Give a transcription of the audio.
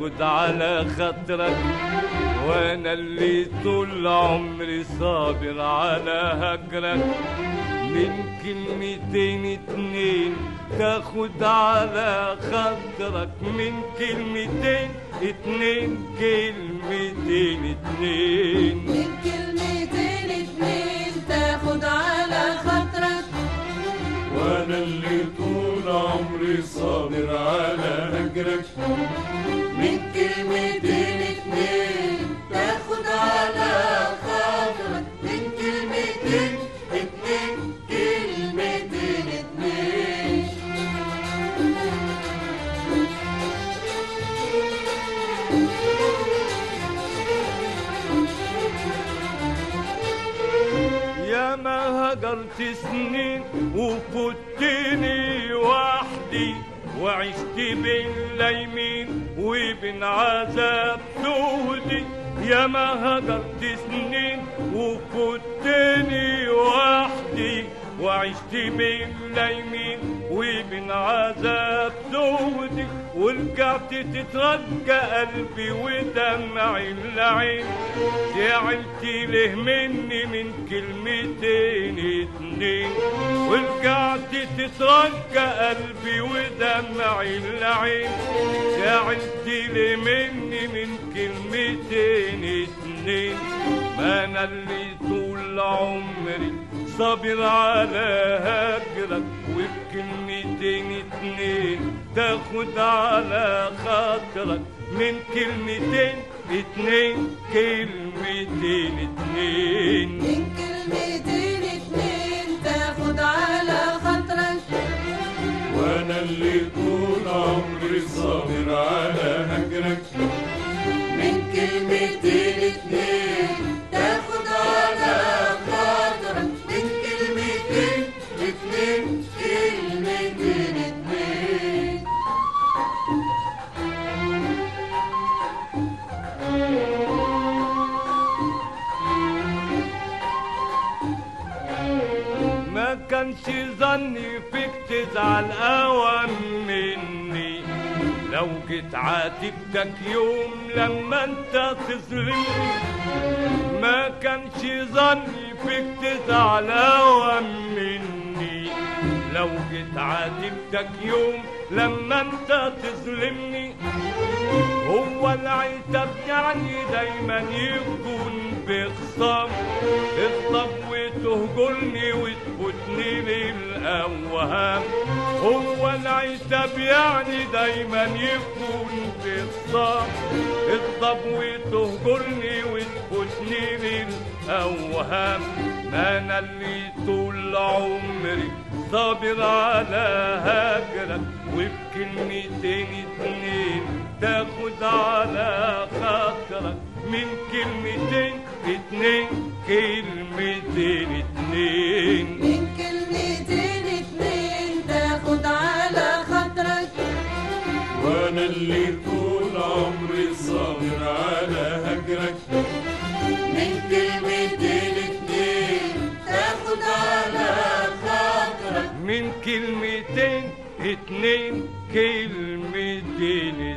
تاخد على خاطرك وانا اللي طول عمري صابر على هجرك من كلمتين اتنين تاخد على خاطرك من كلمتين اتنين كلمتين اتنين من كلمتين اتنين تاخد على خاطرك وانا اللي طول عمري صابر على هجرك من كلمتين اتنين تاخد على خاطرك من كلمتين اتنين كلمتين اتنين يا ما هجرت سنين وفوتني وحدي وعشت بين لايمين وبين عذاب سودي يا ما هجرت سنين وفوتني وحدي وعشت بين لايمين وبين عذاب سودي ورجعت تترجى قلبي ودمعي العين زعلت ليه مني من كلمتين اتنين ورجعت تترجى قلبي ودمعي العين زعلت ليه مني من كلمتين اتنين ما انا اللي طول عمري صابر على هجرك وبكلمتين اتنين تاخد على خاطرك من كلمتين اتنين كلمتين اتنين من كلمتين اتنين تاخد على خاطرك وانا اللي طول عمري صابر على هجرك من كلمتين اتنين تاخد على خاطرك من كلمتين اتنين كلمتين اتنين ما كانش ظني فيك تزعل اوام مني لو جيت عاتبتك يوم لما انت تظلمني ما كانش ظني فيك تزعل اوام مني لو جيت عاتبتك يوم لما انت تظلمني هو العتاب يعني دايما يكون بخصام اغضب وتهجرني وتفوتني للأوهام هو العتاب يعني دايما يكون بخصام اغضب وتهجرني وتفوتني للأوهام ما انا اللي طول عمري صابر على هجرك وبكلمتين اتنين تاخد على خاطرك من كلمتين اتنين كلمتين اتنين من كلمتين اتنين تاخد على خاطرك وانا اللي طول عمري صابر على هجرك من كلمتين اتنين تاخد على خاطرك من كلمتين اتنين كلمتين